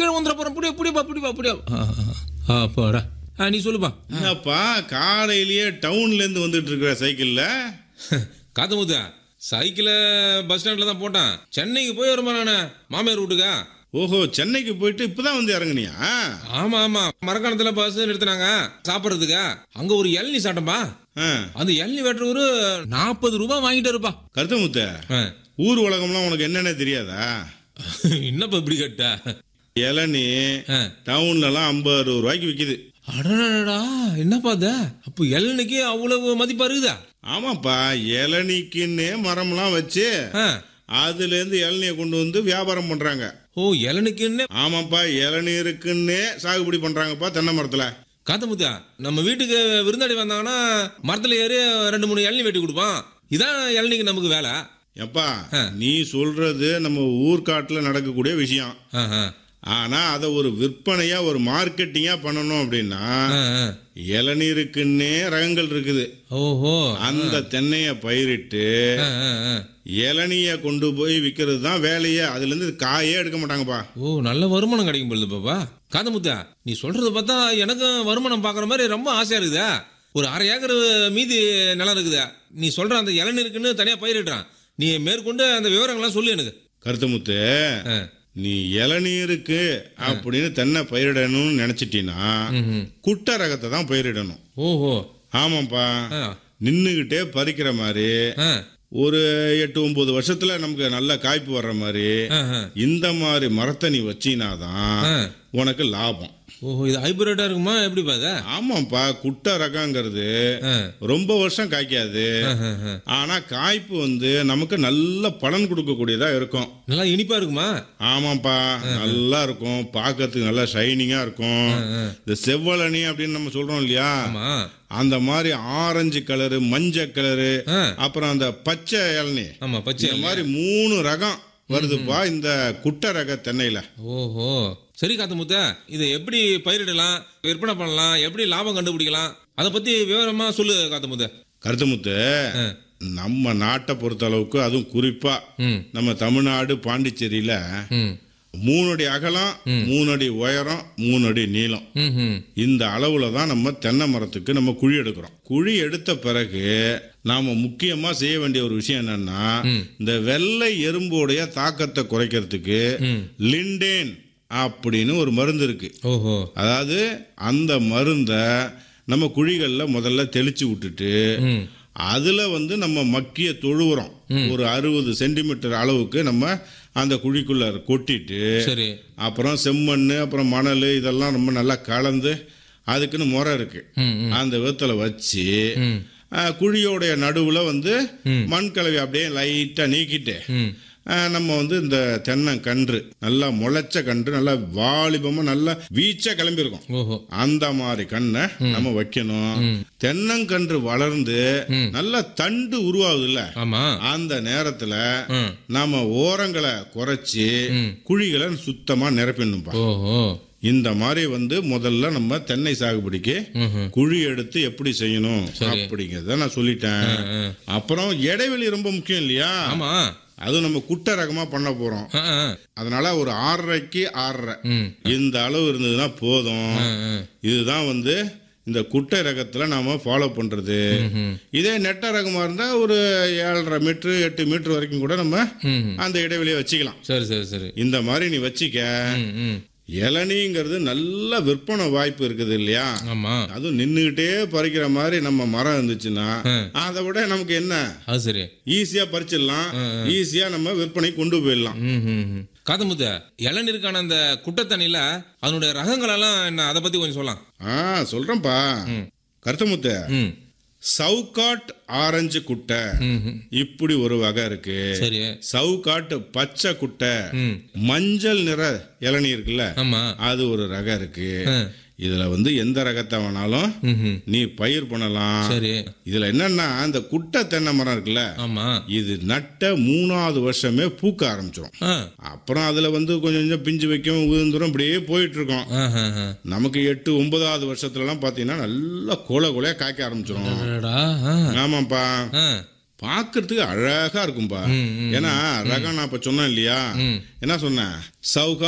கீழே வந்துட போறேன் புடியா புடிப்பா புடிப்பா புடியா அப்பாடா ஆ, நீ சொல்லுப்பா என்னப்பா காலையிலேயே டவுன்ல இருந்து வந்துட்டு இருக்கிற சைக்கிள்ல காத்தமுத்தா சைக்கிளை பஸ் ஸ்டாண்ட்ல தான் போட்டான் சென்னைக்கு போய் வருமா நானு மாமியார் வீட்டுக்கா ஓஹோ சென்னைக்கு போயிட்டு இப்பதான் வந்து இறங்குனியா ஆமா ஆமா மரக்காணத்துல பஸ் நிறுத்தினாங்க சாப்பிட்றதுக்கா அங்க ஒரு இளநீ சாட்டம்பா ஆ, அந்த இளநீ வெட்டுறவரு நாற்பது ரூபாய் வாங்கிட்டு இருப்பா கருத்தமுத்த ஊர் உலகம்லாம் உனக்கு என்னென்ன தெரியாதா என்னப்பா இப்படி கேட்ட இளநீ ஆ. டவுன்லலாம் ஐம்பது அறுபது ரூபாய்க்கு விற்கிது அடடா என்னப்பா அது அப்போ இளநிக்கு அவ்வளவு மதிப்பா இருக்குதா ஆமாப்பா இளநீக்குன்னு மரம்லாம் வச்சு ஆ. அதுல இருந்து இளநியை கொண்டு வந்து வியாபாரம் பண்றாங்க ஓ இளநிக்குன்னு ஆமாப்பா இளநீருக்குன்னே சாகுபடி பண்றாங்கப்பா தென்னை மரத்துல காத்தமுத்தா நம்ம வீட்டுக்கு விருந்தாடி வந்தாங்கன்னா மரத்துல ஏறி ரெண்டு மூணு இளநீ வெட்டி கொடுப்பான் இதான் இளநிக்கு நமக்கு வேலை எப்பா நீ சொல்றது நம்ம ஊர்காட்டுல நடக்கக்கூடிய விஷயம் ஆ, ஆ. ஆனா அதை ஒரு விற்பனையா ஒரு மார்க்கெட்டிங்கா பண்ணணும் அப்படின்னா ஆ, ஆ. இளநீருக்குன்னே ரகங்கள் இருக்குது ஓஹோ அந்த தென்னைய பயிரிட்டு ஆ, ஆ, ஆ. இளநிய கொண்டு போய் விற்கிறது தான் வேலையே அதுல இருந்து காயே எடுக்க மாட்டாங்கப்பா ஓ நல்ல வருமானம் கிடைக்கும் பொழுது பாப்பா காதமுத்தா நீ சொல்றத பார்த்தா எனக்கும் வருமானம் பார்க்குற மாதிரி ரொம்ப ஆசையா இருக்குதா ஒரு அரை ஏக்கர் மீதி நிலம் இருக்குதா நீ சொல்ற அந்த இளநீ இருக்குன்னு தனியா பயிரிடுறான் நீ மேற்கொண்டு அந்த விவரங்கள்லாம் சொல்லு எனக்கு கருத்தமுத்து ஆ. நீ இளநீருக்கு அப்படின்னு தென்னை பயிரிடணும்னு நினைச்சிட்டீன்னா ம்ஹும். குட்டை ரகத்தை தான் பயிரிடணும் ஓஹோ ஆமாப்பா ஆ. நின்னுகிட்டே பறிக்கிற மாதிரி ஆ. ஒரு எட்டு ஒன்பது வருஷத்துல நமக்கு நல்ல காய்ப்பு வர்ற மாதிரி ஆ, ஆ. இந்த மாதிரி மரத்தை நீ வச்சினாதான் ஆ. உனக்கு லாபம் ஓஹோ இது ஹைபிரிட்டா இருக்குமா எப்படி பாத ஆமாப்பா குட்டை ரகங்கிறது ரொம்ப வருஷம் காய்க்காது ஆனா காய்ப்பு வந்து நமக்கு நல்ல பலன் கொடுக்கக்கூடியதா இருக்கும் நல்லா இனிப்பா இருக்குமா ஆமாப்பா நல்லா இருக்கும் பார்க்கறதுக்கு நல்லா ஷைனிங்கா இருக்கும் இந்த செவ்வழனி அப்படின்னு நம்ம சொல்றோம் இல்லையா ஆமா அந்த மாதிரி ஆரஞ்சு கலரு மஞ்சள் கலரு ஆ. அப்புறம் அந்த பச்சை இளநீ ஆமா பச்சை இந்த மாதிரி மூணு ரகம் வருதுப்பா இந்த குட்டை ரக தென்னையில ஓஹோ சரி காத்தமுத்த இதை எப்படி பயிரிடலாம் விற்பனை பண்ணலாம் எப்படி லாபம் கண்டுபிடிக்கலாம் அதை பத்தி விவரமா சொல்லு காத்தமுத்த கருத்துமுத்து ஆ. நம்ம நாட்டை பொறுத்த அளவுக்கு அதுவும் குறிப்பா ம் நம்ம தமிழ்நாடு பாண்டிச்சேரியில ம் மூணு அடி அகலம் மூணு அடி உயரம் மூணு அடி நீளம் ம் ம் இந்த அளவுல தான் நம்ம தென்னை மரத்துக்கு நம்ம குழி எடுக்கிறோம் குழி எடுத்த பிறகு நாம முக்கியமா செய்ய வேண்டிய ஒரு விஷயம் என்னன்னா இந்த வெள்ளை எறும்போடைய தாக்கத்தை குறைக்கிறதுக்கு ம். லிண்டேன் அப்படின்னு ஒரு மருந்து இருக்கு ஓஹோ அதாவது அந்த மருந்தை நம்ம குழிகளில் முதல்ல தெளிச்சு விட்டுட்டு ம் அதுல வந்து நம்ம மக்கிய தொழு உரம் ஒரு அறுபது சென்டிமீட்டர் அளவுக்கு நம்ம அந்த குழிக்குள்ள கொட்டிட்டு சரி அப்புறம் செம்மண் அப்புறம் மணல் இதெல்லாம் ரொம்ப நல்லா கலந்து அதுக்குன்னு முறை இருக்கு ம் ம் அந்த விதத்துல வச்சு ம் அஹ், குழியோடைய நடுவுல வந்து மண் கலவை அப்படியே லைட்டா நீக்கிட்டு ம் அஹ், நம்ம வந்து இந்த தென்னங்கன்று நல்லா முளைச்ச கன்று நல்லா வாலிபமா நல்லா வீச்சா கிளம்பியிருக்கும் ஓஹோ அந்த மாதிரி கண்ணை நம்ம வைக்கணும் தென்னங்கன்று வளர்ந்து நல்ல தண்டு உருவாகுது இல்ல ஆமா அந்த நேரத்துல ம் நாம ஓரங்களை குறைச்சி குழிகளை சுத்தமா நிரப்பிடணும்பா ஓஹோ இந்த மாதிரி வந்து முதல்ல நம்ம தென்னை சாகுபடிக்கு ம்ஹும். குழி எடுத்து எப்படி செய்யணும் அப்படிங்கறத நான் சொல்லிட்டேன் அப்புறம் இடைவெளி ரொம்ப முக்கியம் இல்லையா ஆமா அதுவும் நம்ம குட்டை ரகமா பண்ண போறோம் ஆ, ஆ. அதனால ஒரு ஆறரைக்கு ஆறரை ம் இந்த அளவு இருந்ததுன்னா போதும் ஆ, ஆ. இதுதான் வந்து இந்த குட்டை ரகத்துல நாம ஃபாலோ பண்றது ம்ஹும். இதே நெட்ட ரகமா இருந்தா ஒரு ஏழரை மீட்டர் எட்டு மீட்டர் வரைக்கும் கூட நம்ம ம்ஹும். அந்த இடைவெளியை வச்சுக்கலாம் சரி சரி சரி இந்த மாதிரி நீ வச்சிக்க ம் ம் இளநீங்கிறது நல்ல விற்பனை வாய்ப்பு இருக்குது இல்லையா ஆமா அதுவும் நின்னுகிட்டே பறிக்கிற மாதிரி நம்ம மரம் இருந்துச்சுன்னா அதை விட நமக்கு என்ன அது சரி ஈஸியா பறிச்சிடலாம் ஈஸியா நம்ம விற்பனை கொண்டு போயிடலாம் ம் ம் ம். காதமுத்த இளநீருக்கான அந்த குட்டத்தண்ணில அதனுடைய ரகங்கள் எல்லாம் என்ன அதை பத்தி கொஞ்சம் சொல்லலாம் ஆ சொல்றேன்ப்பா கருத்தமுத்த ம் சவுக்காட் ஆரஞ்சு குட்டை ம் ம். இப்படி ஒரு வகை இருக்கு சரி சவுக்காட்டு பச்சை குட்டை ம் மஞ்சள் நிற இளநீர் இருக்குல்ல ஆமா அது ஒரு ரகம் இருக்கு ஆ. இதுல வந்து எந்த ரகத்தை வேணாலும் ம் ம். நீ பயிர் பண்ணலாம் சரி இதுல என்னன்னா இந்த குட்டை தென்னை மரம் இருக்குல்ல ஆமா இது நட்ட மூணாவது வருஷமே பூக்க ஆரம்பிச்சிடும் ஆ அப்புறம் அதுல வந்து கொஞ்சம் கொஞ்சம் பிஞ்சு வைக்கும் உதிர்ந்துரும் இப்படியே போயிட்டு இருக்கோம் ஆ, ஆ, ஆ. நமக்கு எட்டு ஒன்பதாவது வருஷத்துல எல்லாம் பாத்தீங்கன்னா நல்லா கோல கோலையா காய்க்க ஆரம்பிச்சிடும் அடடா, ஆ. ஆமாப்பா ஆ. பாக்குறதுக்கு அழகா இருக்கும்பா ம், ம், ஏன்னா ரகம் நான் இப்ப சொன்னேன் இல்லையா ம். என்ன சொன்னேன் சவுகா